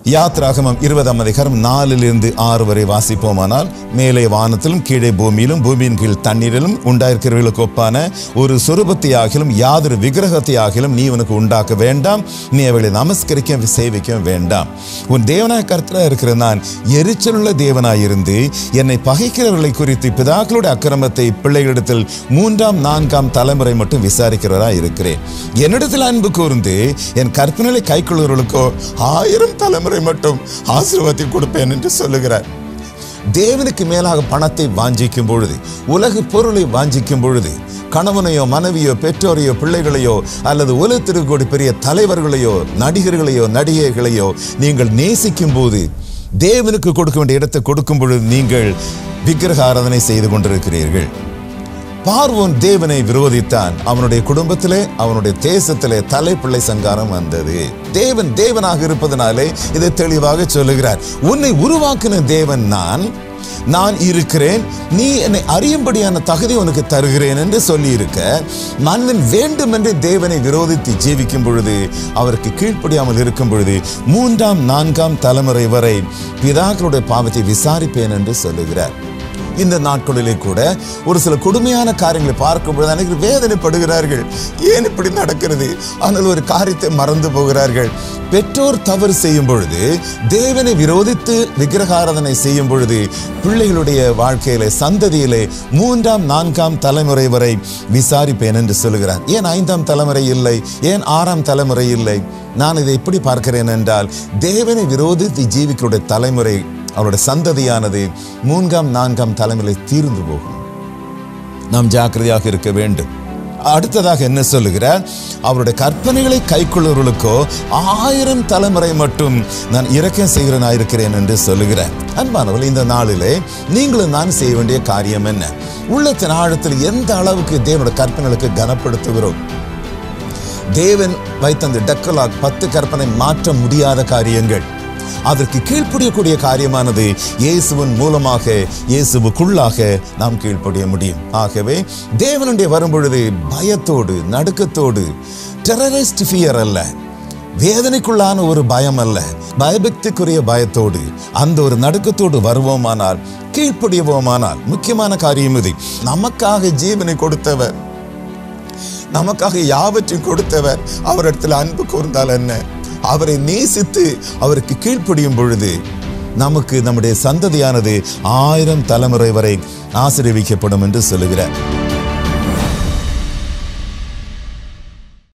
யாத்ராகமம் இருபதாம் அதிகாரம் நாலிலிருந்து ஆறு வரை வாசிப்போமானால் மேலே வானத்திலும் கீழே பூமியிலும் பூமியின் கீழ் தண்ணீரிலும் உண்டாயிருக்கிறவர்களுக்கு ஒப்பான ஒரு சொரூபத்தையாகிலும் யாதொரு விக்கிரகத்தையாகிலும் நீ உனக்கு உண்டாக்க வேண்டாம் நீ அவளை நமஸ்கரிக்க சேவிக்க வேண்டாம் உன் தேவனாய் கர்த்தராக இருக்கிற நான் எரிச்சலுள்ள தேவனாயிருந்து என்னை பகைக்கிறவர்களை குறித்து பிதாக்களுடைய அக்கிரமத்தை பிள்ளைகளிடத்தில் மூன்றாம் நான்காம் தலைமுறை மட்டும் விசாரிக்கிறவரா இருக்கிறேன் என்னிடத்தில் அன்பு கூர்ந்து என் கற்பனைகளை கைக்கொள்கிறவர்களுக்கோ ஆயிரம் தலைமுறை மட்டும் ஆசீர்வாதத்தை கொடுப்பேன் என்று சொல்லுகிறார் தேவனுக்கு மேலாக பணத்தை வாஞ்சிக்கும் பொழுது உலக பொருளை வாஞ்சிக்கும் பொழுது கணவனையோ மனைவியோ பெற்றோரையோ பிள்ளைகளையோ அல்லது உலகத்திற்கு பெரிய தலைவர்களையோ நடிகர்களையோ நடிகைகளையோ நீங்கள் நேசிக்கும் போது தேவனுக்கு கொடுக்க வேண்டிய இடத்தை கொடுக்கும் பொழுது நீங்கள் விக்கிரக ஆராதனை செய்து கொண்டிருக்கிறீர்கள் பார்வோன் தேவனை விரோதித்தான் அவனுடைய குடும்பத்திலே அவனுடைய தேசத்திலே தலைப்பிள்ளை சங்காரம் வந்தது தேவன் தேவனாக இருப்பதனாலே இதை தெளிவாக சொல்லுகிறார் உன்னை உருவாக்கின தேவன் நான் நான் இருக்கிறேன் நீ என்னை அறியும்படியான தகுதி உனக்கு தருகிறேன் என்று சொல்லி இருக்க மனிதன் வேண்டும் என்று தேவனை விரோதித்து ஜீவிக்கும் பொழுது அவருக்கு கீழ்ப்படியாமல் இருக்கும் பொழுது மூன்றாம் நான்காம் தலைமுறை வரை பிதாக்களுடைய பாவத்தை விசாரிப்பேன் என்று சொல்லுகிறார் இந்த நாட்களிலே கூட ஒரு சில கொடுமையான காரியங்களை பார்க்கும் பொழுது அனைவரும் வேதனைப்படுகிறார்கள் ஏன் இப்படி நடக்கிறது ஆனால் ஒரு காரியத்தை மறந்து போகிறார்கள் பெற்றோர் தவறு செய்யும் பொழுது தேவனை விரோதித்து விக்கிரகாராதனை செய்யும் பொழுது பிள்ளைகளுடைய வாழ்க்கையிலே சந்ததியிலே மூன்றாம் நான்காம் தலைமுறை வரை விசாரிப்பேன் என்று சொல்லுகிறார் ஏன் ஐந்தாம் தலைமுறை இல்லை ஏன் ஆறாம் தலைமுறை இல்லை நான் இதை எப்படி பார்க்கிறேன் என்றால் தேவனை விரோதித்து ஜீவிக்களுடைய தலைமுறை அவருடைய சந்ததியானது மூன்றாம் நான்காம் தலைமுறை தீர்ந்து போகும் நாம் ஜாக்கிரதையாக இருக்க வேண்டும் அடுத்ததாக என்ன சொல்லுகிறார் அவருடைய கற்பனைகளை கைக்கொள்ளுவர்களுக்கோ ஆயிரம் தலைமுறை மட்டும் நான் இறக்கம் செய்கிறனா இருக்கிறேன் என்று சொல்லுகிறார் அன்பானவர்கள் இந்த நாளிலே நீங்களும் நான் செய்ய வேண்டிய காரியம் என்ன உள்ளத்தின் ஆழத்தில் எந்த அளவுக்கு தேவனுடைய கற்பனைகளுக்கு கனப்படுத்துகிறோம் தேவன் வைத்த அந்த டக்கலாக் பத்து கற்பனை மாற்ற முடியாத காரியங்கள் அதற்கு கீழ்ப்படியக்கூடிய காரியமானது இயேசுவின் மூலமாக இயேசுவுக்குள்ளாக நாம் கீழ்ப்படிய முடியும் ஆகவே தேவனுடைய வரும்பொழுது பயத்தோடு நடுக்கத்தோடு டெரரிஸ்ட் ஃபியர் அல்ல வேதனைக்குள்ளான ஒரு பயம் அல்ல பயபக்திக்குரிய பயத்தோடு அந்த ஒரு நடுக்கத்தோடு வருவோமானால் கீழ்ப்படியவோமானால் முக்கியமான காரியம் இது நமக்காக ஜீவனை கொடுத்தவர் நமக்காக யாவற்றையும் கொடுத்தவர் அவரிடத்தில் அன்பு கூர்ந்தால் என்ன அவரை நேசித்து அவருக்கு கீழ்ப்படியும் பொழுது நமக்கு நம்முடைய சந்ததியானது ஆயிரம் தலைமுறை வரை ஆசீர்வதிக்கப்படும் என்று சொல்லுகிறார்